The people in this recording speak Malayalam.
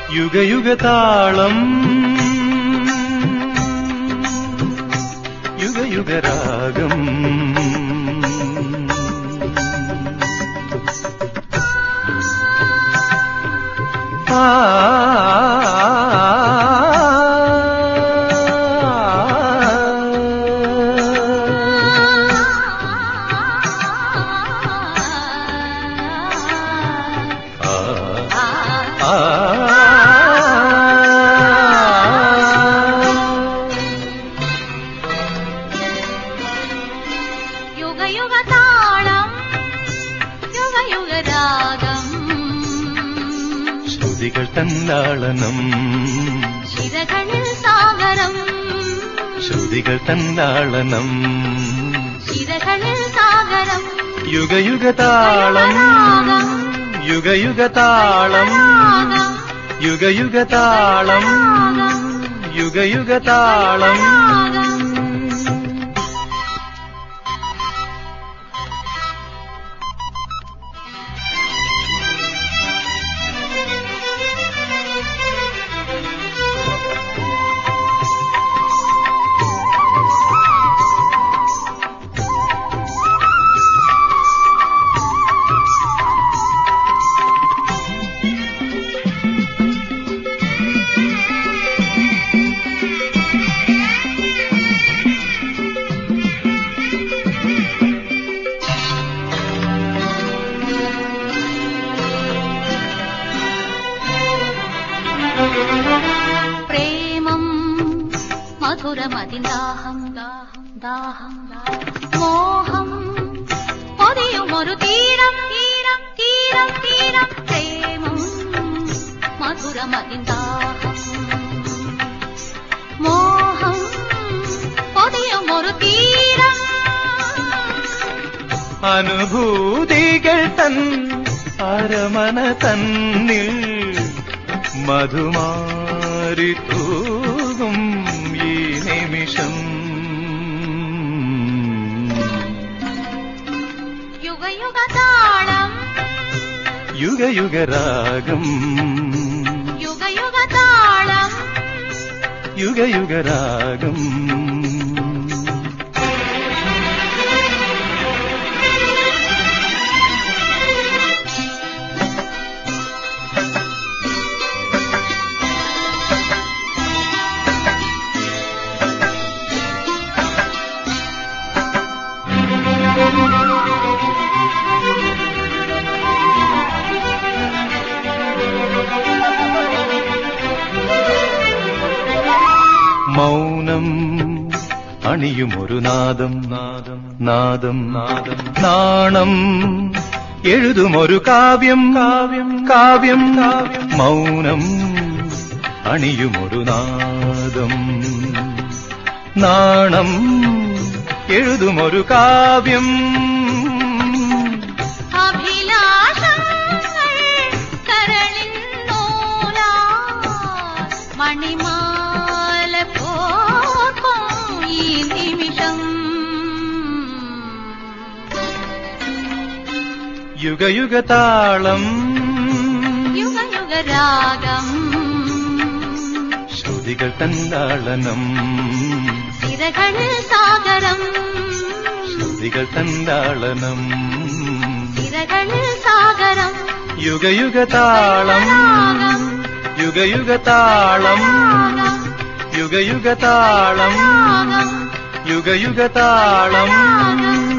യുഗയുഗതാളം യുഗയുഗരാഗം ആ ആ യുഗയുഗതാളം യുഗയുഗരാഗം ശ്രുതികൾ തന്നാളനം ശിരകളിൽ സാഗരം ശ്രുതികൾ തന്നാളനം ശിരകളിൽ സാഗരം യുഗയുഗതാളം യുഗയുഗതാളം യുഗയുഗതാളം യുഗയുഗതാളം പ്രേമം മധുരമതിദാഹം ദാഹം ദാഹം മോഹം പൊതിയുമൊരു തീരം തീരം തീരം തീരം പ്രേമം മധുരമതിദാഹം മോഹം പൊതിയുമൊരു തീരം അനുഭൂതികൾ തൻ അരമന തന്നിൽ മധുമാരി തൂകും ഈ നിമിഷം യുഗയുഗതാളം യുഗയുഗരാഗം യുഗയുഗതാളം യുഗയുഗരാഗം മൗനം അണിയുമൊരു നാദം നാദം നാദം നാദം നാണം എഴുതുമൊരു കാവ്യം കാവ്യം കാവ്യം കാവ്യം മൗനം അണിയുമൊരു നാദം നാണം എഴുതുമൊരു കാവ്യം അഭിലാഷങ്ങൾ കരളിൻ നൂലാ മണിമാല പോർക്കും ഈ നിമിഷം യുഗയുഗതാളം യുഗയുഗരാഗം ശ്രുതികൾ തന്നാളനം സിരകളിൽ സാഗരം ശ്രുതികൾ തന്നാളനം സിരകളിൽ സാഗരം യുഗയുഗതാളം യുഗയുഗതാളം യുഗയുഗതാളം യുഗയുഗതാളം